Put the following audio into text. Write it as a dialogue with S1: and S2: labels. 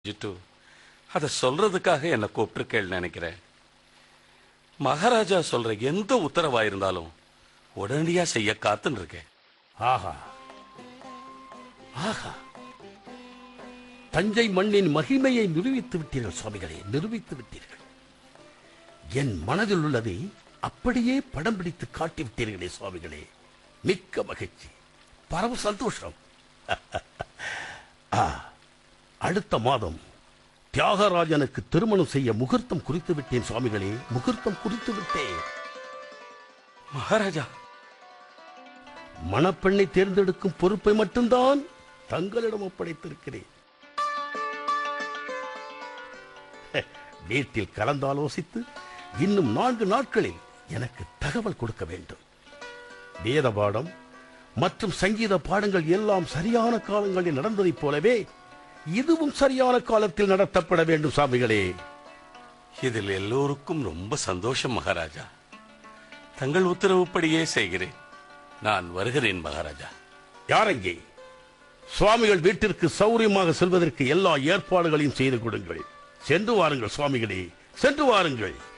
S1: ஜிட்டு அதை சொல்றதுக்காக என்ன கூப்பிட்டுருக்கேன்னு நினைக்கிறேன் மகாராஜா சொல்ற எந்த உத்தரவா இருந்தாலும் உடனடியா செய்ய காத்துன்னு இருக்கேன்
S2: ஆஹா ஆஹா தஞ்சை மண்ணின் மகிமையை நிரூபித்து விட்டீர்கள் சுவாமிகளே நிரூபித்து விட்டீர்கள் என் மனதில் உள்ளதை அப்படியே படம் பிடித்து காட்டி விட்டீர்களே சுவாமிகளே மிக்க மகிழ்ச்சி பரம சந்தோஷம் ஆ, அடுத்த மாதம் தியாகராஜனுக்கு திருமணம் செய்ய முகூர்த்தம் குறித்து விட்டேன் சுவாமிகளே முகூர்த்தம் குறித்து விட்டேன்
S1: மகாராஜா
S2: மணப்பெண்ணை தேர்ந்தெடுக்கும் பொறுப்பை மட்டும்தான் தங்களிடம் ஒப்படைத்திருக்கிறேன் ஹே, வீட்டில் கலந்தாலோசித்து இன்னும் நான்கு நாட்களில் எனக்கு தகவல் கொடுக்க வேண்டும் வேத பாடம் மற்றும் சங்கீத பாடங்கள் எல்லாம் சரியான காலங்களில் நடந்ததைப் போலவே இதுவும் சரியான காலத்தில் நடத்தப்பட வேண்டும் சாமிகளே
S1: இதில் எல்லோருக்கும் ரொம்ப சந்தோஷம் மகாராஜா தங்கள் உத்தரவுப்படியே செய்கிறேன் நான் வருகிறேன் மகாராஜா
S2: யாரங்கே சுவாமிகள் வீட்டிற்கு சௌரியமாக செல்வதற்கு எல்லா ஏற்பாடுகளையும் செய்து கொடுங்கள் சென்று வாருங்கள் சுவாமிகளே சென்று வாருங்கள்